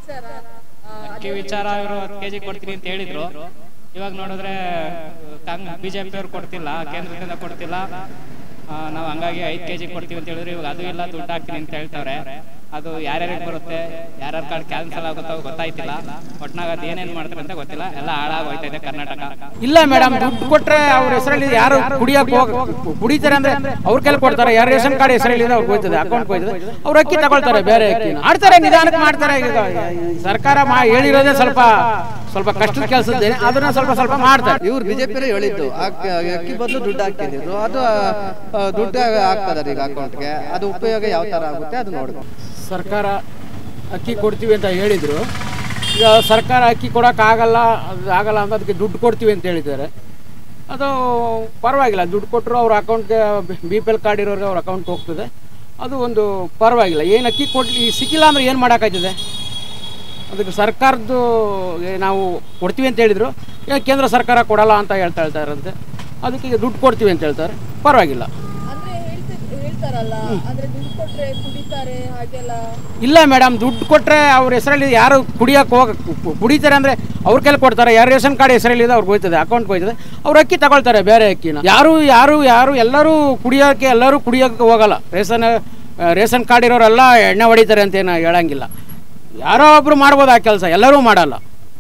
ವಿಚಾರ ಆ, ಅಕ್ಕಿ ವಿಚಾರ ಇವರು ಹತ್ತು ಕೆಜಿ ಕೊಡ್ತೀನಿ ಅಂತ ಹೇಳಿದ್ರು ಇವಾಗ ನೋಡಿದ್ರೆ ಕಾಂಗ್ ಬಿಜೆಪಿ ಅವ್ರು ಕೊಡ್ತಿಲ್ಲ ಕೇಂದ್ರದಿಂದ ಕೊಡ್ತಿಲ್ಲ ಆ, ನಾವು ಹಂಗಾಗಿ ಐದು ಕೆಜಿ ಕೊಡ್ತೀವಿ ಅಂತ ಹೇಳಿದ್ರು ಇವಾಗ ಅದು ಇಲ್ಲ ದುಡ್ಡು ಹಾಕ್ತೀನಿ ಅಂತ ಹೇಳ್ತಾವ್ರೆ ಅದು ಯಾರ್ಯಾರಿಗೆ ಬರುತ್ತೆ ಯಾರ್ಯಾರ ಕಾರ್ಡ್ ಕ್ಯಾನ್ಸಲ್ ಆಗುತ್ತೋ ಗೊತ್ತಾಯ್ತಿಲ್ಲ ಒಟ್ನಾಗ ಅದು ಏನೇನ್ ಮಾಡ್ತಾರೆ ಅಂತ ಗೊತ್ತಿಲ್ಲ ಎಲ್ಲ ಹಾಳಾಗಿ ಹೋಯ್ತಾ ಇದೆ ಕರ್ನಾಟಕ ಇಲ್ಲ ಮೇಡಮ್ ದುಡ್ಡು ಕೊಟ್ರೆ ಅವ್ರ ಹೆಸರಲ್ಲಿ ಯಾರು ಕುಡಿಯಕ್ ಹೋಗ ಕುಡಿತಾರೆ ಅಂದ್ರೆ ಅವ್ರ ಕೈಲಿ ಕೊಡ್ತಾರೆ ಯಾರು ರೇಷನ್ ಕಾರ್ಡ್ ಹೆಸರಲ್ಲಿ ಇದೆ ಅವ್ರಿಗೆ ಹೋಯ್ತದೆ ಅಕೌಂಟ್ ಹೋಯ್ತದೆ ಅವ್ರು ಅಕ್ಕಿ ತಗೊಳ್ತಾರೆ ಬೇರೆ ಅಕ್ಕಿ ಮಾಡ್ತಾರೆ ನಿಧಾನಕ್ಕೆ ಮಾಡ್ತಾರೆ ಈಗ ಈ ಸರ್ಕಾರ ಮಾ ಹೇಳಿರೋದೇ ಸ್ವಲ್ಪ ಸ್ವಲ್ಪ ಕಷ್ಟದ ಕೆಲಸದ್ದೇನೆ ಅದನ್ನ ಸ್ವಲ್ಪ ಸ್ವಲ್ಪ ಮಾಡ್ತಾರೆ ಇವ್ರು ಬಿಜೆಪಿ ಹೇಳಿದ್ದು ಅಕ್ಕಿ ಅಕ್ಕಿ ಬದಲು ದುಡ್ಡು ಹಾಕಿದ್ರು ಅದು ಆ, ದುಡ್ಡು ಹಾಕ್ತದಾರೆ ಈಗ ಅಕೌಂಟ್ಗೆ ಅದು ಉಪಯೋಗ ಯಾವ ತರ ಆಗುತ್ತೆ ಅದು ನೋಡ್ಬೇಕು ಸರ್ಕಾರ ಅಕ್ಕಿ ಕೊಡ್ತೀವಿ ಅಂತ ಹೇಳಿದ್ರು ಈಗ ಸರ್ಕಾರ ಅಕ್ಕಿ ಕೊಡೋಕ್ಕಾಗಲ್ಲ ಅದು ಆಗಲ್ಲ ಅಂತ ಅದಕ್ಕೆ ದುಡ್ಡು ಕೊಡ್ತೀವಿ ಅಂತ ಹೇಳಿದ್ದಾರೆ ಅದು ಪರವಾಗಿಲ್ಲ ದುಡ್ಡು ಕೊಟ್ಟರು ಅವ್ರ ಅಕೌಂಟ್ಗೆ ಬಿ ಪಿ ಎಲ್ ಕಾರ್ಡ್ ಇರೋರಿಗೆ ಅವ್ರ ಅಕೌಂಟ್ಗೆ ಹೋಗ್ತದೆ ಅದು ಒಂದು ಪರವಾಗಿಲ್ಲ ಏನು ಅಕ್ಕಿ ಕೊಡ್ಲಿ ಸಿಕ್ಕಿಲ್ಲ ಅಂದ್ರೆ ಏನು ಮಾಡೋಕ್ಕಾಯ್ತದೆ ಅದಕ್ಕೆ ಸರ್ಕಾರದ್ದು ಏ, ನಾವು ಕೊಡ್ತೀವಿ ಅಂತ ಹೇಳಿದರು ಈಗ ಕೇಂದ್ರ ಸರ್ಕಾರ ಕೊಡಲ್ಲ ಅಂತ ಹೇಳ್ತಾ ಇರ್ತಾರಂತೆ ಅದಕ್ಕೆ ಈಗ ದುಡ್ಡು ಕೊಡ್ತೀವಿ ಅಂತ ಹೇಳ್ತಾರೆ ಪರವಾಗಿಲ್ಲ ಅಂದ್ರೆ ಹೇಳ್ತಿ- ಹೇಳ್ತಾರಲ್ಲ ಅಂದ್ರೆ ದುಡ್ಡು ಕೊಟ್ರೆ ಕುಡಿತಾರೆ ಹಾಗೆಲ್ಲ ಇಲ್ಲ ಮೇಡಮ್ ದುಡ್ಡು ಕೊಟ್ಟರೆ ಅವ್ರ ಹೆಸರಲ್ಲಿ ಯಾರು ಕುಡಿಯೋಕೆ ಹೋಗ ಕುಡಿತಾರೆ ಅಂದರೆ ಅವ್ರ ಕೈಲಿ ಕೊಡ್ತಾರೆ ಯಾರು ರೇಷನ್ ಕಾರ್ಡ್ ಹೆಸರಲ್ಲಿ ಇದೆ ಅವ್ರಿಗೆ ಹೋಯ್ತದೆ ಅಕೌಂಟ್ಗೆ ಹೋಯ್ತದೆ ಅವ್ರು ಅಕ್ಕಿ ತಗೊಳ್ತಾರೆ ಬೇರೆ ಅಕ್ಕಿನ ಯಾರು ಯಾರು ಯಾರು ಎಲ್ಲರೂ ಕುಡಿಯೋಕ್ಕೆ ಎಲ್ಲರೂ ಕುಡಿಯೋಕ್ಕೆ ಹೋಗಲ್ಲ ರೇಷನ್ ಆ, ರೇಷನ್ ಕಾರ್ಡ್ ಇರೋರೆಲ್ಲ ಎಣ್ಣೆ ಹೊಡಿತಾರೆ ಅಂತ ಏನು ಹೇಳಂಗಿಲ್ಲ ಯಾರೋ ಒಬ್ರು ಮಾಡ್ಬೋದು ಆ ಕೆಲಸ ಎಲ್ಲರೂ ಮಾಡಲ್ಲ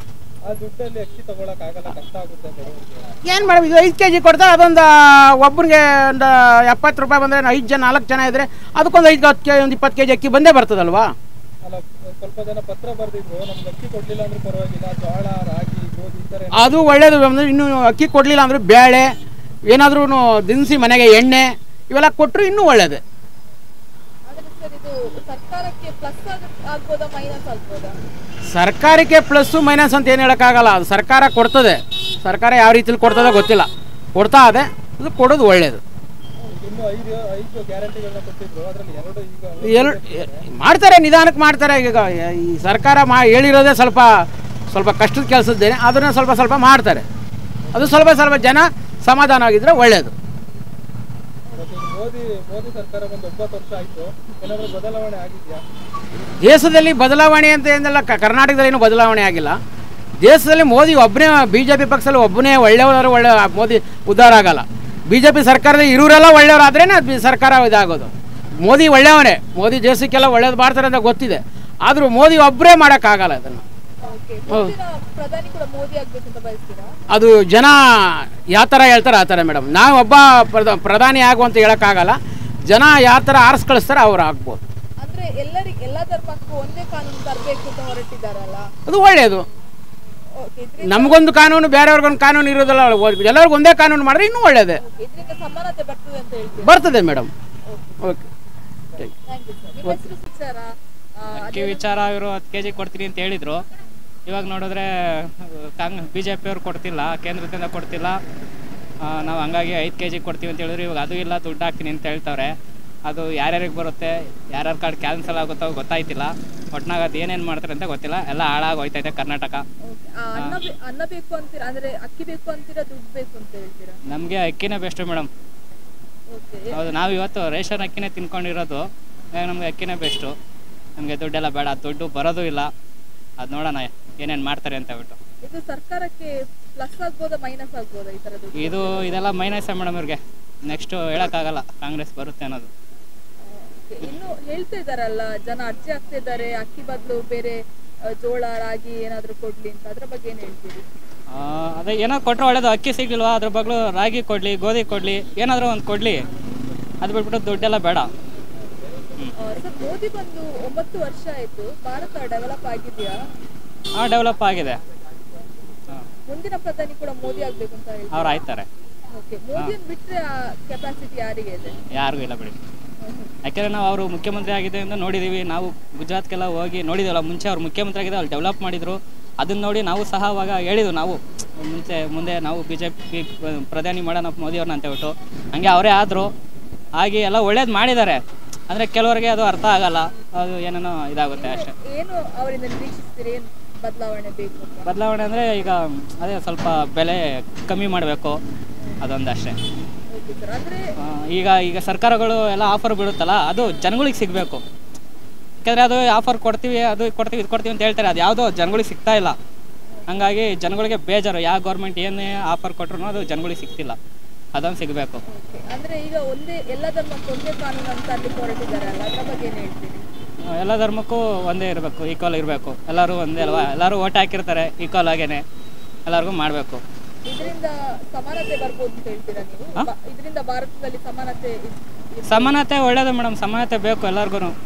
ಏನು ಮಾಡಿ ಇದು ಐದು ಕೆ ಜಿ ಕೊಡ್ತಾರೆ ಅದೊಂದು ಒಬ್ಬರಿಗೆ ಒಂದು ಎಪ್ಪತ್ತು ರೂಪಾಯಿ ಬಂದರೆ ಐದು ಜನ ನಾಲ್ಕು ಜನ ಇದ್ದರೆ ಅದಕ್ಕೊಂದು ಐದು ಹತ್ತು ಕೆ ಒಂದು ಇಪ್ಪತ್ತು ಕೆ ಜಿ ಅಕ್ಕಿ ಬಂದೇ ಬರ್ತದಲ್ವಾ ಸ್ವಲ್ಪ ಜನ ಪತ್ರ ಬರ್ದಿದ್ರು ನಮ್ಗೆ ಅಕ್ಕಿ ಕೊಡ್ಲಿಲ್ಲ ಅಂದ್ರೆ ಪರವಾಗಿಲ್ಲ ಜೋಳ ರಾಗಿ ಗೋಧಿ ಈ ತರ ಅದು ಒಳ್ಳೇದು ಅಂದ್ರೆ ಇನ್ನು ಅಕ್ಕಿ ಕೊಡಲಿಲ್ಲ ಅಂದ್ರೆ ಬೇಳೆ ಏನಾದ್ರೂ ದಿನಸಿ ಮನೆಗೆ ಎಣ್ಣೆ ಇವೆಲ್ಲ ಕೊಟ್ಟರು ಇನ್ನೂ ಒಳ್ಳೇದು ಆದ್ರೆ ಸರ್ ಇದು ಸರ್ಕಾರಕ್ಕೆ ಪ್ಲಸ್ ಆಗ್ಬೋದಾ ಮೈನಸ್ ಆಗ್ಬೋದಾ ಸರ್ಕಾರಕ್ಕೆ ಪ್ಲಸ್ಸು ಮೈನಸ್ ಅಂತ ಏನು ಹೇಳೋಕ್ಕಾಗಲ್ಲ ಅದು ಸರ್ಕಾರ ಕೊಡ್ತದೆ ಸರ್ಕಾರ ಯಾವ ರೀತಿಲಿ ಕೊಡ್ತದೆ ಗೊತ್ತಿಲ್ಲ ಕೊಡ್ತಾ ಇದೆ ಅದು ಕೊಡೋದು ಒಳ್ಳೇದು ಇನ್ನು ಐದು ಐದು ಗ್ಯಾರಂಟಿಗಳನ್ನ ಕೊಟ್ಟಿದ್ರು ಅದ್ರಲ್ಲಿ ಎರಡು ಈಗ ಎಲ್ ಮಾಡ್ತಾರೆ ನಿಧಾನಕ್ಕೆ ಮಾಡ್ತಾರೆ ಈಗ ಈ ಸರ್ಕಾರ ಮಾ ಹೇಳಿರೋದೇ ಸ್ವಲ್ಪ ಸ್ವಲ್ಪ ಕಷ್ಟದ ಕೆಲಸದ್ದೇನೆ ಅದನ್ನು ಸ್ವಲ್ಪ ಸ್ವಲ್ಪ ಮಾಡ್ತಾರೆ ಅದು ಸ್ವಲ್ಪ ಸ್ವಲ್ಪ ಜನ ಸಮಾಧಾನವಾಗಿದ್ದರೆ ಒಳ್ಳೆಯದು ಇವತ್ತು ಮೋದಿ ಮೋದಿ ಸರ್ಕಾರ ಬಂದು ಒಂಬತ್ತು ವರ್ಷ ಆಯ್ತು ಏನಾದ್ರು ಬದಲಾವಣೆ ಆಗಿದ್ಯಾ ದೇಶದಲ್ಲಿ ಬದಲಾವಣೆ ಅಂತ ಏನೆಲ್ಲ ಕ- ಕರ್ನಾಟಕದಲ್ಲಿ ಏನು ಬದಲಾವಣೆ ಆಗಿಲ್ಲ ದೇಶದಲ್ಲಿ ಮೋದಿ ಒಬ್ಬನೇ ಬಿ ಜೆ ಪಿ ಪಕ್ಷದಲ್ಲಿ ಒಬ್ಬನೇ ಒಳ್ಳೆಯವರು ಒಳ್ಳೆ ಮೋದಿ ಉದ್ಧಾರ ಆಗಲ್ಲ ಬಿ ಜೆ ಪಿ ಸರ್ಕಾರದಲ್ಲಿ ಇರೋರೆಲ್ಲ ಒಳ್ಳೆಯವರಾದ್ರೇ ಅದು ಸರ್ಕಾರ ಇದಾಗೋದು ಮೋದಿ ಒಳ್ಳೆಯವನೇ ಮೋದಿ ದೇಶಕ್ಕೆಲ್ಲ ಒಳ್ಳೇದು ಮಾಡ್ತಾರೆ ಅಂತ ಗೊತ್ತಿದೆ ಆದರೂ ಮೋದಿ ಒಬ್ಬರೇ ಮಾಡೋಕ್ಕಾಗಲ್ಲ ಅದನ್ನು ಓಕೆ ಮುಂದಿನ ಪ್ರಧಾನಿ ಕೂಡ ಮೋದಿ ಆಗ್ಬೇಕು ಅಂತ ಬಯಸ್ತೀರಾ ಅದು ಜನ ಯಾವ ಥರ ಹೇಳ್ತಾರೆ ಆ ಥರ ಮೇಡಮ್ ನಾವು ಒಬ್ಬ ಪ್ರಧ ಪ್ರಧಾನಿ ಆಗು ಅಂತ ಹೇಳೋಕ್ಕಾಗಲ್ಲ ಜನ ಯಾವ ಥರ ಆರಿಸ್ ಕಳಿಸ್ತಾರೆ ಅವ್ರು ಆಗ್ಬೋದು ಅಂದ್ರೆ ಎಲ್ಲರಿಗೆ ಎಲ್ಲಾ ಧರ್ಮಕ್ಕೂ ಒಂದೇ ಕಾನೂನು ತರಬೇಕು ಅಂತ ಹೊರಟಿದ್ದಾರಲ್ಲ ಅದು ಒಳ್ಳೆಯದು ಓಕೆ ಇದ್ರಿಂದ ನಮಗೊಂದು ಕಾನೂನು ಬೇರೆಯವ್ರಿಗೊಂದು ಕಾನೂನು ಇರೋದಲ್ಲ ಎಲ್ಲರಿಗೂ ಒಂದೇ ಕಾನೂನು ಮಾಡಿದ್ರೆ ಇನ್ನೂ ಒಳ್ಳೇದೇ ಇದರಿಂದ ಸಮಾನತೆ ಬರ್ತದೆ ಅಂತ ಹೇಳ್ತೀರಾ ಬರ್ತದೆ madam okay thank you sir ನಿಮ್ಮ ಹೆಸರು ವಿಚಾರ ಅಕ್ಕಿ ವಿಚಾರ ಇವರು ಹತ್ತು ಕೆಜಿ ಕೊಡ್ತೀನಿ ಅಂತ ಹೇಳಿದ್ರು ಇವಾಗ ನೋಡಿದ್ರೆ ಕಾಂಗ್ ಬಿಜೆಪಿ ಅವ್ರು ಕೊಡ್ತಿಲ್ಲ ಕೇಂದ್ರದಿಂದ ಕೊಡ್ತಿಲ್ಲ ಆ, ನಾವು ಹಂಗಾಗಿ ಐದು ಕೆ ಜಿ ಕೊಡ್ತೀವಿ ಅಂತ ಹೇಳಿದ್ರು ಇವಾಗ ಅದು ಇಲ್ಲ ದುಡ್ಡು ಹಾಕ್ತೀನಿ ಅಂತ ಹೇಳ್ತಾವ್ರೆ ಅದು ಯಾರ್ಯಾರಿಗೆ ಬರುತ್ತೆ ಯಾರ್ಯಾರ ಕಾರ್ಡ್ ಕ್ಯಾನ್ಸಲ್ ಆಗುತ್ತೋ ಗೊತ್ತಾಯ್ತಿಲ್ಲ ಒಟ್ನಾಗ ಅದು ಏನೇನು ಮಾಡ್ತಾರೆ ಅಂತ ಗೊತ್ತಿಲ್ಲ ಎಲ್ಲ ಹಾಳಾಗಿ ಹೋಯ್ತೈತೆ ಕರ್ನಾಟಕ ಅನ್ನ ಬೇ- ಅನ್ನ ಬೇಕು ಅಂತೀರಾ ಅಂದ್ರೆ ಅಕ್ಕಿ ಬೇಕು ಅಂತೀರಾ ದುಡ್ಡು ಬೇಕು ಅಂತ ಹೇಳ್ತೀರಾ ನಮಗೆ ಅಕ್ಕಿನೇ ಬೆಸ್ಟು ಮೇಡಮ್ ಓಕೆ ಹೌದು ನಾವು ಇವತ್ತು ರೇಷನ್ ಅಕ್ಕಿನೇ ತಿನ್ಕೊಂಡಿರೋದು ಇವಾಗ ನಮಗೆ ಅಕ್ಕಿನೇ ಬೆಸ್ಟು ನಮಗೆ ದುಡ್ಡೆಲ್ಲ ಬೇಡ ದುಡ್ಡು ಬರೋದು ಇಲ್ಲ ಅದು ನೋಡೋಣ ಏನೇನು ಮಾಡ್ತಾರೆ ಅಂತ ಹೇಳ್ಬಿಟ್ಟು ಇದು ಸರ್ಕಾರಕ್ಕೆ ಪ್ಲಸ್ ಆಗ್ಬೋದಾ ಮೈನಸ್ ಆಗ್ಬೋದಾ ಈ ತರ ದುಡ್ಡು ಇದು ಇದೆಲ್ಲ ಮೈನಸ್ ಮೇಡಮ್ ಇವ್ರಿಗೆ ನೆಕ್ಸ್ಟ್ ಹೇಳೋಕ್ಕಾಗಲ್ಲ ಕಾಂಗ್ರೆಸ್ ಬರುತ್ತೆ ಅನ್ನೋದು Okay, ಇನ್ನು ಹೇಳ್ತಾ ಇದಾರಲ್ಲ ಜನ ಅರ್ಜಿ ಆಗ್ತಾ ಇದ್ದಾರೆ ಅಕ್ಕಿ ಬದಲು ಬೇರೆ ಆ, ಜೋಳ ರಾಗಿ ಏನಾದ್ರು ಕೊಡ್ಲಿ ಅಂತ ಅದ್ರ ಬಗ್ಗೆ ಏನ್ ಹೇಳ್ತೀರಿ ಆ, ಅದೇ ಏನೋ ಕೊಟ್ಟರೆ ಒಳ್ಳೇದು ಅಕ್ಕಿ ಸಿಗ್ಲಿಲ್ವಾ ಅದ್ರ ಬಗ್ಲು ರಾಗಿ ಕೊಡಲಿ ಗೋಧಿ ಕೊಡಲಿ ಏನಾದರೂ ಒಂದು ಕೊಡಲಿ ಅದು ಬಿಟ್ಬಿಟ್ಟು ದುಡ್ಡೆಲ್ಲ ಬೇಡ ಸರ್ ಮೋದಿ ಬಂದು ಒಂಬತ್ತು ವರ್ಷ ಆಯ್ತು ಭಾರತ ಡೆವಲಪ್ ಆಗಿದೆಯಾ ಹಾಂ ಡೆವಲಪ್ ಆಗಿದೆ ಮುಂದಿನ ಪ್ರಧಾನಿ ಕೂಡ ಮೋದಿ ಆಗ್ಬೇಕು ಅಂತ ಹೇಳ್ತೀವಿ ಅವ್ರು ಆಯ್ತಾರೆ ಓಕೆ ಮೋದಿಯನ್ನು ಬಿಟ್ರೆ ಆ ಕೆಪಾಸಿಟಿ ಯಾರಿಗೆ ಇದೆ ಯಾರಿಗೂ ಇಲ್ಲ ಬಿಡಿ ಯಾಕೆಂದರೆ ನಾವು ಅವರು ಮುಖ್ಯಮಂತ್ರಿ ಆಗಿದೆ ಅಂತ ನೋಡಿದ್ದೀವಿ ನಾವು ಗುಜರಾತ್ಗೆಲ್ಲ ಹೋಗಿ ನೋಡಿದ್ದೀವಲ್ಲ ಮುಂಚೆ ಅವ್ರು ಮುಖ್ಯಮಂತ್ರಿ ಆಗಿದೆ ಅಲ್ಲಿ ಡೆವಲಪ್ ಮಾಡಿದರು ಅದನ್ನ ನೋಡಿ ನಾವು ಸಹ ಅವಾಗ ಹೇಳಿದ್ವು ನಾವು ಮುಂಚೆ ಮುಂದೆ ನಾವು ಬಿ ಜೆ ಪಿ ಪ್ರಧಾನಿ ಮಾಡೋಣ ಮೋದಿಯವ್ರನ್ನ ಅಂತ ಹೇಳ್ಬಿಟ್ಟು ಹಂಗೆ ಅವರೇ ಆದರು ಆಗಿ ಎಲ್ಲ ಒಳ್ಳೇದು ಮಾಡಿದ್ದಾರೆ ಅಂದರೆ ಕೆಲವರಿಗೆ ಅದು ಅರ್ಥ ಆಗಲ್ಲ ಅದು ಏನೇನೋ ಇದಾಗುತ್ತೆ ಅಷ್ಟೇ ಏನು ಅವರಿಂದ ನಿರೀಕ್ಷಿಸ್ತೀರಿ ಏನು ಬದಲಾವಣೆ ಬೇಕು ಅಂತ ಬದಲಾವಣೆ ಅಂದರೆ ಈಗ ಅದೇ ಸ್ವಲ್ಪ ಬೆಲೆ ಕಮ್ಮಿ ಮಾಡಬೇಕು ಅದೊಂದಷ್ಟೇ ಓಕೆ ಸರ್ ಅಂದ್ರೆ ಆ, ಈಗ ಈಗ ಸರ್ಕಾರಗಳು ಎಲ್ಲ ಆಫರ್ ಬಿಡುತ್ತಲ್ಲ ಅದು ಜನಗಳಿಗೆ ಸಿಗಬೇಕು ಯಾಕಂದರೆ ಅದು ಆಫರ್ ಕೊಡ್ತೀವಿ ಅದು ಕೊಡ್ತೀವಿ ಇದು ಕೊಡ್ತೀವಿ ಅಂತ ಹೇಳ್ತಾರೆ ಅದು ಯಾವುದೋ ಜನಗಳಿಗೆ ಸಿಗ್ತಾ ಇಲ್ಲ ಹಂಗಾಗಿ ಜನಗಳಿಗೆ ಬೇಜಾರು ಯಾವ ಗೌರ್ಮೆಂಟ್ ಏನೇ ಆಫರ್ ಕೊಟ್ರು ಅದು ಜನಗಳಿಗೆ ಸಿಗ್ತಿಲ್ಲ ಅದೊಂದು ಸಿಗಬೇಕು Okay. ಅಂದ್ರೆ ಈಗ ಒಂದೇ ಎಲ್ಲ ಧರ್ಮಕ್ಕೆ ಒಂದೇ ಕಾನೂನು ಅಂತ ಅಲ್ಲಿ ಹೊರಟಿದ್ದಾರಲ್ಲ ಅದ್ರ ಬಗ್ಗೆ ಏನ್ ಹೇಳ್ತೀರಿ ಎಲ್ಲ ಧರ್ಮಕ್ಕೂ ಒಂದೇ ಇರಬೇಕು ಈಕ್ವಲ್ ಇರಬೇಕು ಎಲ್ಲರೂ ಒಂದೇ ಅಲ್ವಾ ಎಲ್ಲರೂ ಓಟ್ ಹಾಕಿರ್ತಾರೆ ಈಕ್ವಲ್ ಆಗೇನೆ ಎಲ್ಲರಿಗೂ ಮಾಡಬೇಕು ಇದರಿಂದ ಸಮಾನತೆ ಬರ್ಬೋದು ಅಂತ ಹೇಳ್ತೀರಾ ನೀವು ಹಾ? ಬ- ಇದರಿಂದ ಭಾರತದಲ್ಲಿ ಸಮಾನತೆ ಇದ್- ಇದ್- ಸಮಾನತೆ ಒಳ್ಳೇದು ಮೇಡಮ್ ಸಮಾನತೆ ಬೇಕು ಎಲ್ಲರಿಗೂ ಹ್ಞೂ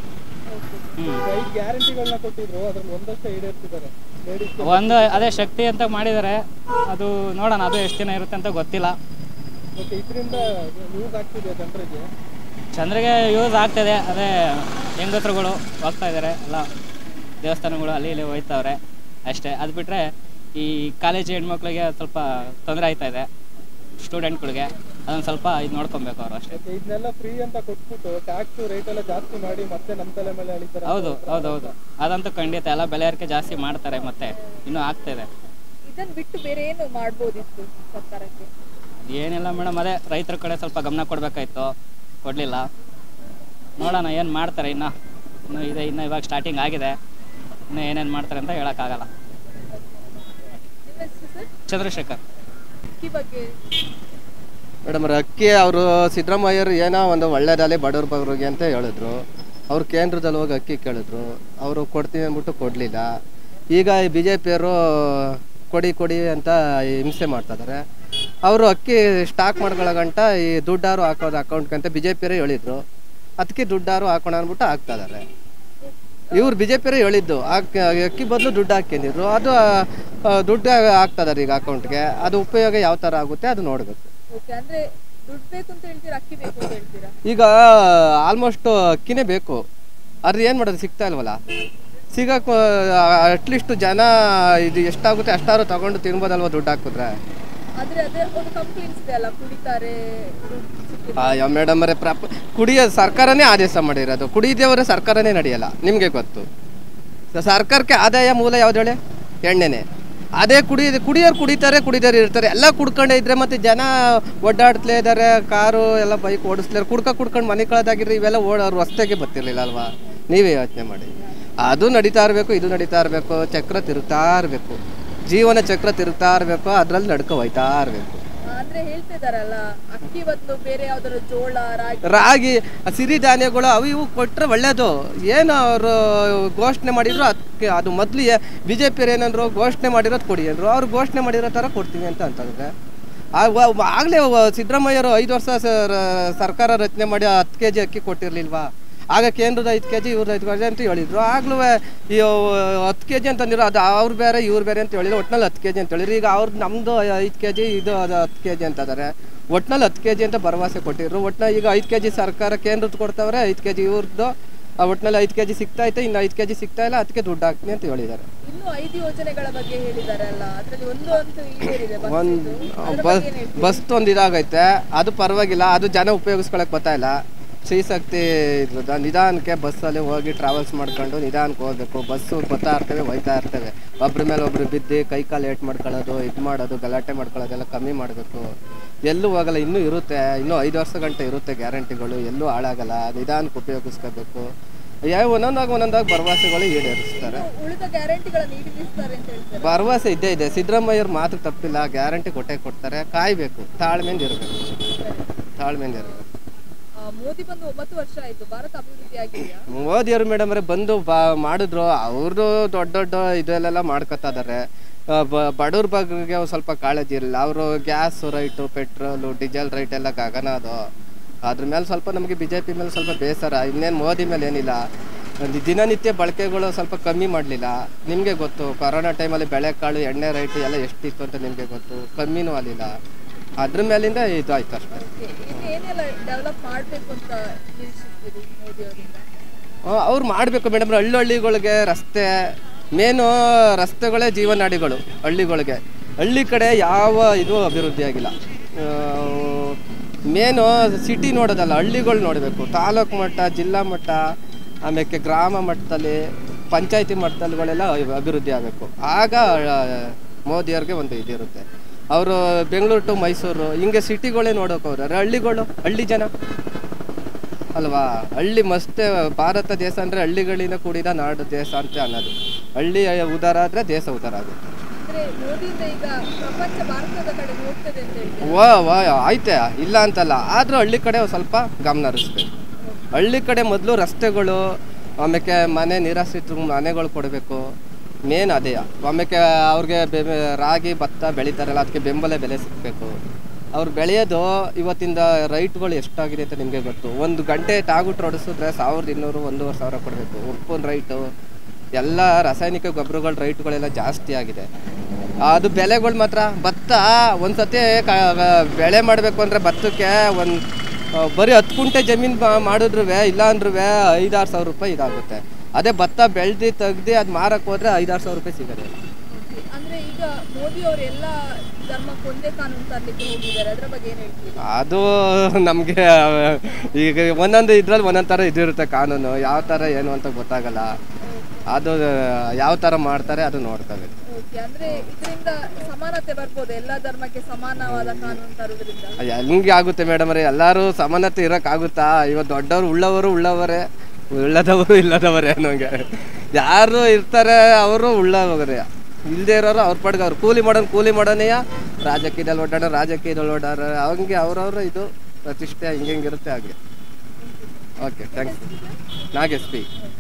ಈಗ ಐದು ಗ್ಯಾರಂಟಿಗಳನ್ನ ಕೊಟ್ಟಿದ್ರು ಅದ್ರಲ್ಲಿ ಒಂದಷ್ಟೇ ಈಡೇರಿಸಿದ್ದಾರೆ ಲೇಡೀಸ್ ಒಂದು ಅದೇ ಶಕ್ತಿ ಅಂತ ಮಾಡಿದ್ದಾರೆ ಅದು ನೋಡೋಣ ಅದು ಎಷ್ಟು ದಿನ ಇರುತ್ತೆ ಅಂತ ಗೊತ್ತಿಲ್ಲ ಓಕೆ ಇದರಿಂದ ಯೂಸ್ ಆಗ್ತಿದೆ ಜನರಿಗೆ ಚಂದ್ರಿಗೆ ಯೂಸ್ ಆಗ್ತಿದೆ ಅದೇ ಹೆಂಗಸ್ರುಗಳು ಹೋಗ್ತಾ ಇದ್ದಾರೆ ಎಲ್ಲ ದೇವಸ್ಥಾನಗಳು ಅಲ್ಲಿ ಇಲ್ಲಿ ಹೋಯ್ತವ್ರೆ ಅಷ್ಟೇ ಅದು ಬಿಟ್ಟರೆ ಈ ಕಾಲೇಜ್ ಹೆಣ್ಮಕ್ಳಿಗೆ ಸ್ವಲ್ಪ ತೊಂದರೆ ಆಯ್ತಾ ಇದೆ ಸ್ಟೂಡೆಂಟ್ಗಳಿಗೆ ಅದೊಂದು ಸ್ವಲ್ಪ ಇದು ನೋಡ್ಕೊಬೇಕು ಅವರು ಅಷ್ಟೇ ಓಕೆ ಇದನ್ನೆಲ್ಲ ಫ್ರೀ ಅಂತ ಕೊಟ್ಬಿಟ್ಟು ಟ್ಯಾಕ್ಸ್ ರೇಟ್ ಎಲ್ಲ ಜಾಸ್ತಿ ಮಾಡಿ ಮತ್ತೆ ನಮ್ಮ ತಲೆ ಮೇಲೆ ಅಳಿತಾರೆ ಹೌದು ಹೌದು ಹೌದು ಅದಂತೂ ಖಂಡಿತ ಎಲ್ಲ ಬೆಲೆ ಏರಿಕೆ ಜಾಸ್ತಿ ಮಾಡ್ತಾರೆ ಮತ್ತೆ ಇನ್ನೂ ಆಗ್ತಾ ಇದೆ ಇದನ್ನ ಬಿಟ್ಟು ಬೇರೆ ಏನು ಮಾಡ್ಬೋದಿತ್ತು ಸರ್ಕಾರಕ್ಕೆ ಏನಿಲ್ಲ ಮೇಡಮ್ ಅದೇ ರೈತರ ಕಡೆ ಸ್ವಲ್ಪ ಗಮನ ಕೊಡಬೇಕಾಯ್ತು ಕೊಡಲಿಲ್ಲ ನೋಡೋಣ ಏನು ಮಾಡ್ತಾರೆ ಇನ್ನು ಇನ್ನು ಇದೆ ಇನ್ನು ಇವಾಗ ಸ್ಟಾರ್ಟಿಂಗ್ ಆಗಿದೆ ಇನ್ನು ಏನೇನು ಮಾಡ್ತಾರೆ ಅಂತ ಹೇಳೋಕ್ಕಾಗಲ್ಲ ನಿಮ್ಮ ಹೆಸರು ಸರ್ ಚಂದ್ರಶೇಖರ್ ಅಕ್ಕಿ ಬಗ್ಗೆ ಮೇಡಮ್ ಅಕ್ಕಿ ಅವರು ಸಿದ್ದರಾಮಯ್ಯರು ಏನೋ ಒಂದು ಒಳ್ಳೇದಲ್ಲಿ ಬಡವ್ರ ಬಗ್ರಿಗೆ ಅಂತ ಹೇಳಿದ್ರು ಅವ್ರು ಕೇಂದ್ರದಲ್ಲಿ ಹೋಗಿ ಅಕ್ಕಿ ಕೇಳಿದ್ರು ಅವರು ಕೊಡ್ತೀವಿ ಅಂದ್ಬಿಟ್ಟು ಕೊಡಲಿಲ್ಲ ಈಗ ಈ ಬಿ ಜೆ ಪಿಯವರು ಕೊಡಿ ಕೊಡಿ ಅಂತ ಹಿಂಸೆ ಮಾಡ್ತಾ ಇದ್ದಾರೆ ಅವರು ಅಕ್ಕಿ ಸ್ಟಾಕ್ ಮಾಡ್ಕೊಳ್ಳೋ ಗಂಟ ಈ ದುಡ್ಡಾರು ಹಾಕೋದು ಅಕೌಂಟ್ಗೆ ಅಂತ ಬಿ ಜೆ ಪಿಯರೇ ಹೇಳಿದ್ರು ಅದಕ್ಕೆ ದುಡ್ಡಾರು ಹಾಕೋಣ ಅಂದ್ಬಿಟ್ಟು ಹಾಕ್ತಾ ಇದ್ದಾರೆ ಇವ್ರು ಬಿ ಜೆ ಪಿಯರೇ ಹೇಳಿದ್ದು ಹಾಕ್ ಅಕ್ಕಿ ಬದಲು ದುಡ್ಡು ಹಾಕ್ಕೊಂಡಿದ್ರು ಅದು ಆ, ದುಡ್ಡು ಹಾಕ್ತಾ ಇದಾರೆ ಈಗ ಅಕೌಂಟ್ಗೆ ಅದು ಉಪಯೋಗ ಯಾವ ಥರ ಆಗುತ್ತೆ ಅದು ನೋಡಬೇಕು ಓಕೆ ಅಂದ್ರೆ ದುಡ್ಡು ಬೇಕು ಅಂತ ಹೇಳ್ತೀರಾ ಅಕ್ಕಿ ಬೇಕು ಅಂತ ಹೇಳ್ತೀರಾ ಈಗ ಆಲ್ಮೋಸ್ಟ್ ಅಕ್ಕಿನೇ ಬೇಕು ಆದ್ರೆ ಏನು ಮಾಡೋದು ಸಿಗ್ತಾ ಇಲ್ವಲ್ಲ ಸಿಗಕ್ಕೆ ಅಟ್ಲೀಸ್ಟ್ ಜನ ಇದು ಎಷ್ಟಾಗುತ್ತೆ ಅಷ್ಟಾರು ತಗೊಂಡು ತಿನ್ಬೋದಲ್ವ ದುಡ್ಡು ಹಾಕಿದ್ರೆ ಆದ್ರೆ ಅದೇ ಒಂದು ಕಂಪ್ಲೇಂಟ್ಸ್ ಇದೆ ಅಲ್ಲ ಕುಡಿತಾರೆ ದುಡ್ಡು ಸಿಕ್ಕಿಲ್ಲ. ಅಯ್ಯೋ ಮೇಡಮ್ ಅವರೇ ಪ್ರಾಪ ಕುಡಿಯೋ ಸರ್ಕಾರನೇ ಆದೇಶ ಮಾಡಿರೋದು ಕುಡಿದೇವರ ಸರ್ಕಾರನೇ ನಡೆಯಲ್ಲ ನಿಮಗೆ ಗೊತ್ತು ಸ- ಸರ್ಕಾರಕ್ಕೆ ಆದಾಯ ಮೂಲ ಯಾವ್ದು ಹೇಳಿ ಎಣ್ಣೆನೆ ಅದೇ ಕುಡಿ ಕುಡಿಯೋರು ಕುಡಿತಾರೆ ಕುಡಿದೋರು ಇರ್ತಾರೆ ಎಲ್ಲ ಕುಡ್ಕೊಂಡೇ ಇದ್ರೆ ಮತ್ತೆ ಜನ ಓಡಾಡ್ತಲೇ ಇದ್ದಾರೆ ಕಾರು ಎಲ್ಲ ಬೈಕ್ ಓಡಿಸ್ತಾರೆ ಕುಡ್ಕ ಕುಡ್ಕೊಂಡು ಮನೆ ಕಳೆದಾಗಿದ್ರೆ ಇವೆಲ್ಲ ಓಡೋರು ರಸ್ತೆಗೆ ಬರ್ತಿರ್ಲಿಲ್ಲ ಅಲ್ವಾ ನೀವೇ ಯೋಚನೆ ಮಾಡಿ ಅದು ನಡೀತಾ ಇರಬೇಕು ಇದು ನಡೀತಾ ಇರಬೇಕು ಚಕ್ರ ತಿರುಗ್ತಾ ಇರಬೇಕು ಜೀವನ ಚಕ್ರ ತಿರುಗ್ತಾ ಇರಬೇಕು ಅದ್ರಲ್ಲಿ ನಡ್ಕೊ ಹೋಯ್ತಾ ಇರಬೇಕು ಆ, ಅಂದ್ರೆ ಹೇಳ್ತಿದಾರಲ್ಲ ಅಕ್ಕಿ ಬದಲು ಬೇರೆ ಯಾವ್ದಾದ್ರು ಜೋಳ ರಾಗಿ ರಾಗಿ ಸಿರಿಧಾನ್ಯಗಳು ಅವು ಇವು ಕೊಟ್ಟರೆ ಒಳ್ಳೇದು ಏನು ಅವರು ಘೋಷಣೆ ಮಾಡಿದ್ರು ಅದಕ್ಕೆ ಅದು ಮೊದಲು ಬಿ ಜೆ ಪಿಯವ್ರು ಏನಂದ್ರು ಘೋಷಣೆ ಮಾಡಿರೋದು ಕೊಡಿ ಅಂದರು ಅವ್ರು ಘೋಷಣೆ ಮಾಡಿರೋ ಥರ ಕೊಡ್ತೀವಿ ಅಂತ ಅಂತಂದ್ರೆ ಆಗಲೇ ಸಿದ್ದರಾಮಯ್ಯರು ಐದು ವರ್ಷ ಸ- ಸರ್ಕಾರ ರಚನೆ ಮಾಡಿ ಹತ್ತು ಕೆ ಜಿ ಅಕ್ಕಿ ಕೊಟ್ಟಿರ್ಲಿಲ್ವಾ ಆಗ ಕೇಂದ್ರದ ಐದು ಕೆ ಜಿ ಇವ್ರದ್ದು ಐದು ಕೆ ಜಿ ಅಂತ ಹೇಳಿದ್ರು ಆಗ್ಲೂ ಈ ಹತ್ತು ಕೆ ಜಿ ಅಂತಂದಿರೋ ಅದು ಅವ್ರು ಬೇರೆ ಇವ್ರು ಬೇರೆ ಅಂತ ಹೇಳಿದ್ರು ಒಟ್ನಲ್ಲಿ ಹತ್ತು ಕೆ ಜಿ ಅಂತ ಹೇಳಿದ್ರು ಈಗ ಅವ್ರದ್ದು ನಮ್ಮದು ಐದು ಕೆ ಜಿ ಇದು ಅದು ಹತ್ತು ಕೆ ಜಿ ಅಂತ ಇದ್ದಾರೆ ಒಟ್ನಲ್ಲಿ ಹತ್ತು ಕೆ ಜಿ ಅಂತ ಭರವಸೆ ಕೊಟ್ಟಿದ್ರು ಒಟ್ನಲ್ಲಿ ಈಗ ಐದು ಕೆ ಜಿ ಸರ್ಕಾರ ಕೇಂದ್ರದ್ದು ಕೊಡ್ತಾವ್ರೆ ಐದು ಕೆ ಜಿ ಇವ್ರದ್ದು ಆ ಒಟ್ನಲ್ಲಿ ಐದು ಕೆ ಜಿ ಸಿಗ್ತಾ ಐತೆ ಇನ್ನು ಐದು ಕೆ ಜಿ ಸಿಗ್ತಾ ಇಲ್ಲ ಅದಕ್ಕೆ ದುಡ್ಡು ಹಾಕ್ತೀನಿ ಅಂತ ಹೇಳಿದ್ದಾರೆ ಇನ್ನು ಐದು ಯೋಜನೆಗಳ ಬಗ್ಗೆ ಹೇಳಿದಾರಲ್ಲ ಅದ್ರಲ್ಲಿ ಒಂದು ಅಂತೂ ಈಡೇರಿದೆ ಒಂದು ಅದ್ರ ಬಸ್ ಬಗ್ಗೆ ಏನ್ ಹೇಳ್ತೀರಿ? ಬಸ್ ಒಂದು ಇದಾಗೈತೆ ಅದು ಪರವಾಗಿಲ್ಲ ಅದು ಜನ ಉಪಯೋಗಿಸ್ಕೊಳಕ್ ಬರ್ತಾ ಇಲ್ಲ ಶ್ರೀಶಕ್ತಿ ಇದ್ರದ್ದು ನಿಧಾನಕ್ಕೆ ಬಸ್ಸಲ್ಲಿ ಹೋಗಿ ಟ್ರಾವೆಲ್ಸ್ ಮಾಡ್ಕೊಂಡು ನಿಧಾನಕ್ಕೆ ಹೋಗ್ಬೇಕು ಬಸ್ಸು ಬರ್ತಾ ಇರ್ತವೆ ಹೋಯ್ತಾ ಇರ್ತವೆ ಒಬ್ರ ಮೇಲೆ ಒಬ್ರು ಬಿದ್ದು ಕೈ ಕಾಲು ಏಟ್ ಮಾಡ್ಕೊಳ್ಳೋದು ಇದು ಮಾಡೋದು ಗಲಾಟೆ ಮಾಡ್ಕೊಳ್ಳೋದೆಲ್ಲ ಕಮ್ಮಿ ಮಾಡಬೇಕು ಎಲ್ಲೂ ಹೋಗಲ್ಲ ಇನ್ನೂ ಇರುತ್ತೆ ಇನ್ನೂ ಐದು ವರ್ಷ ಗಂಟೆ ಇರುತ್ತೆ ಗ್ಯಾರಂಟಿಗಳು ಎಲ್ಲೂ ಹಾಳಾಗಲ್ಲ ನಿಧಾನಕ್ಕೆ ಉಪಯೋಗಿಸ್ಕೋಬೇಕು ಯಾವ ಒಂದೊಂದಾಗ ಒಂದೊಂದಾಗ ಭರವಸೆಗಳು ಈಡೇರಿಸ್ತಾರೆ ಇನ್ನು ಉಳಿದ ಗ್ಯಾರಂಟಿಗಳನ್ನ ಈಡೇರಿಸ್ತಾರೆ ಅಂತ ಹೇಳ್ತಾರೆ ಭರವಸೆ ಇದ್ದೇ ಇದೆ ಸಿದ್ದರಾಮಯ್ಯವ್ರ ಮಾತು ತಪ್ಪಿಲ್ಲ ಗ್ಯಾರಂಟಿ ಕೊಟ್ಟೆ ಕೊಡ್ತಾರೆ ಕಾಯ್ಬೇಕು ತಾಳ್ಮೆಯಿಂದ ಇರಬೇಕು ತಾಳ್ಮೆಯಿಂದ ಇರಬೇಕು ಆ, ಮೋದಿ ಬಂದು ಒಂಬತ್ತು ವರ್ಷ ಆಯ್ತು ಭಾರತ ಅಭಿವೃದ್ಧಿ ಆಗಿದೆಯಾ ಮೋದಿಯವರು ಮೇಡಮ್ ಅವರೇ ಬಂದು ಬಾ ಮಾಡಿದ್ರು ಅವ್ರದ್ದು ದೊಡ್ಡ ದೊಡ್ಡ ಇದೆಲ್ಲ ಮಾಡ್ಕೊತಾ ಇದಾರೆ ಬಡವ್ರ ಬಗ್ಗೆ ಒಂದ್ ಸ್ವಲ್ಪ ಕಾಳಜಿ ಇರಲಿಲ್ಲ ಅವರು gas right petrol diesel right ಎಲ್ಲ ಗಗನ ಅದು ಅದ್ರ ಮೇಲೆ ಸ್ವಲ್ಪ ನಮಗೆ ಬಿ ಜೆ ಪಿ ಮೇಲೆ ಸ್ವಲ್ಪ ಬೇಸರ ಇನ್ನೇನು ಮೋದಿ ಮೇಲೆ ಏನಿಲ್ಲ ಒಂದು ದಿನನಿತ್ಯ ಬಳಕೆಗಳು ಸ್ವಲ್ಪ ಕಮ್ಮಿ ಮಾಡಲಿಲ್ಲ ನಿಮಗೆ ಗೊತ್ತು ಕೊರೋನಾ ಟೈಮಲ್ಲಿ ಬೆಳೆಕಾಳು ಎಣ್ಣೆ ರೈಟು ಎಲ್ಲ ಎಷ್ಟಿತ್ತು ಅಂತ ನಿಮಗೆ ಗೊತ್ತು ಕಮ್ಮಿನೂ ಆಗಲಿಲ್ಲ ಅದ್ರ ಮೇಲಿಂದ ಇದು ಆಯ್ತು ಅಷ್ಟೇ Okay. ಇನ್ನು ಏನೆಲ್ಲ ಡೆವಲಪ್ ಮಾಡಬೇಕು ಅಂತ ನಿರೀಕ್ಷಿಸ್ತೀರಿ ಮೋದಿ ಅವರಿಂದ ಅವ್ರು ಮಾಡಬೇಕು ಮೇಡಮ್ ಹಳ್ಳಿ ಹಳ್ಳಿಗಳಿಗೆ ರಸ್ತೆ ಮೇನು ರಸ್ತೆಗಳೇ ಜೀವನಾಡಿಗಳು ಹಳ್ಳಿಗಳಿಗೆ ಹಳ್ಳಿ ಕಡೆ ಯಾವ ಇದು ಅಭಿವೃದ್ಧಿ ಆಗಿಲ್ಲ ಮೇನು ಸಿಟಿ ನೋಡೋದಲ್ಲ ಹಳ್ಳಿಗಳು ನೋಡಬೇಕು ತಾಲೂಕು ಮಟ್ಟ ಜಿಲ್ಲಾ ಮಟ್ಟ ಆಮೇಲೆ ಗ್ರಾಮ ಮಟ್ಟದಲ್ಲಿ ಪಂಚಾಯತಿ ಮಟ್ಟದಲ್ಲಿಗಳೆಲ್ಲ ಅಭಿವೃದ್ಧಿ ಆಗಬೇಕು ಆಗ ಆ, ಮೋದಿಯವ್ರಿಗೆ ಒಂದು ಇದಿರುತ್ತೆ ಅವರು ಬೆಂಗಳೂರು ಟು ಮೈಸೂರು ಹಿಂಗೆ ಸಿಟಿಗಳೇ ನೋಡೋಕೆ ಹೋದ್ರೆ ಹಳ್ಳಿಗಳು ಹಳ್ಳಿ ಜನ ಅಲ್ವಾ ಹಳ್ಳಿ ಮಸ್ತ್ ಭಾರತ ದೇಶ ಅಂದರೆ ಹಳ್ಳಿಗಳಿಂದ ಕೂಡಿದ ನಾಡು ದೇಶ ಅಂತ ಅನ್ನೋದು ಹಳ್ಳಿ ಉದಾರ ಆದರೆ ದೇಶ ಉದಾರ ಆಗುತ್ತೆ ಅಂದ್ರೆ ಮೋದಿಯಿಂದ ಈಗ ಪ್ರಪಂಚ ಭಾರತದ ಕಡೆ ನೋಡ್ತದೆ ಅಂತ ಹೇಳ್ತೀರಾ ವಾ ವಾ ಆಯ್ತೆ ಇಲ್ಲ ಅಂತಲ್ಲ ಆದರೂ ಹಳ್ಳಿ ಕಡೆ ಒಂದ್ ಸ್ವಲ್ಪ ಗಮನ ಹರಿಸ್ಬೇಕು ಹಳ್ಳಿ ಕಡೆ ಮೊದಲು ರಸ್ತೆಗಳು ಆಮೇಲೆ ಮನೆ ನಿರಾಶ್ರಿತರು ಮನೆಗಳು ಕೊಡಬೇಕು ಮೇನ್ ಅದೇ ಆಮೇಲೆ ಅವ್ರಿಗೆ ಬೆ ರಾಗಿ ಭತ್ತ ಬೆಳಿತಾರಲ್ಲ ಅದಕ್ಕೆ ಬೆಂಬಲ ಬೆಲೆ ಸಿಗಬೇಕು ಅವ್ರು ಬೆಳೆಯೋದು ಇವತ್ತಿಂದ ರೈಟ್ಗಳು ಎಷ್ಟಾಗಿದೆ ಅಂತ ನಿಮಗೆ ಗೊತ್ತು ಒಂದು ಗಂಟೆ ಟಾಗುಟ್ ಹೊಡಿಸಿದ್ರೆ ಸಾವಿರದ ಇನ್ನೂರು ಒಂದೂವರೆ ಸಾವಿರ ಕೊಡಬೇಕು ಉಪ್ಪಿನ ರೈಟು ಎಲ್ಲ ರಾಸಾಯನಿಕ ಗೊಬ್ಬರಗಳ ರೈಟ್ಗಳೆಲ್ಲ ಜಾಸ್ತಿ ಆಗಿದೆ ಅದು ಬೆಲೆಗಳು ಮಾತ್ರ ಭತ್ತ ಒಂದ್ಸತಿ ಕ- ಬೆಳೆ ಮಾಡಬೇಕು ಅಂದರೆ ಭತ್ತಕ್ಕೆ ಒಂದು ಬರೀ ಹತ್ತು ಕುಂಟೆ ಜಮೀನು ಮಾಡಿದ್ರು ಇಲ್ಲ ಅಂದ್ರೂ ಐದಾರು ಸಾವಿರ ರೂಪಾಯಿ ಇದಾಗುತ್ತೆ ಅದೇ ಭತ್ತ ಬೆಳೆದು ತೆಗ್ದು ಅದು ಮಾರಕ್ಕೆ ಹೋದ್ರೆ ಐದಾರು ಸಾವಿರ ರೂಪಾಯಿ ಸಿಗೋದಿಲ್ಲ Okay. ಅಂದ್ರೆ ಈಗ ಮೋದಿ ಅವರು ಎಲ್ಲ ಧರ್ಮಕ್ಕೆ ಒಂದೇ ಕಾನೂನು ತರ್ಲಿಕ್ಕೆ ಹೋಗಿದ್ದಾರೆ ಅದ್ರ ಬಗ್ಗೆ ಏನ್ ಹೇಳ್ತೀರಿ ಅದು ನಮಗೆ ಈಗ ಒಂದೊಂದು ಇದ್ರಲ್ಲಿ ಒಂದೊಂದು ಥರ ಇದಿರುತ್ತೆ ಕಾನೂನು ಯಾವ ಥರ ಏನು ಅಂತ ಗೊತ್ತಾಗಲ್ಲ ಅದು ಯಾವ ಥರ ಮಾಡ್ತಾರೆ ಅದು ನೋಡ್ತವೆ ಓಕೆ ಅಂದ್ರೆ ಇದರಿಂದ ಸಮಾನತೆ ಬರ್ಬೋದು ಎಲ್ಲಾ ಧರ್ಮಕ್ಕೆ ಸಮಾನವಾದ ಕಾನೂನು ತರುವುದರಿಂದ ಹೆಂಗೆ ಆಗುತ್ತೆ ಮೇಡಮ್ ಅವ್ರೆ ಎಲ್ಲರೂ ಸಮಾನತೆ ಇರೋಕ್ಕಾಗುತ್ತಾ ಇವತ್ತು ದೊಡ್ಡವರು ಉಳ್ಳವರು ಉಳ್ಳವರೇ ಉಳ್ಳದವರು ಇಲ್ಲದವರೇ ಅನ್ನೋಂಗೆ ಯಾರು ಇರ್ತಾರೆ ಅವರು ಉಳ್ಳವರೇ ಇಲ್ಲದೆ ಇರೋರು ಅವ್ರ ಪಾಡ್ಗೆ ಅವ್ರು ಕೂಲಿ ಮಾಡೋನು ಕೂಲಿ ಮಾಡೋನೆಯ ರಾಜಕೀಯದಲ್ಲಿ ಓಡಾಡೋ ರಾಜಕೀಯದಲ್ಲಿ ಓಡಾಡೋ ಹಂಗೆ ಅವ್ರವ್ರ ಇದು ಪ್ರತಿಷ್ಠೆ ಹಿಂಗೆ ಹಿಂಗಿರುತ್ತೆ ಹಾಗೆ ಓಕೆ ಥ್ಯಾಂಕ್ಸ್ ನಾಗೇಶ್ ಪಿ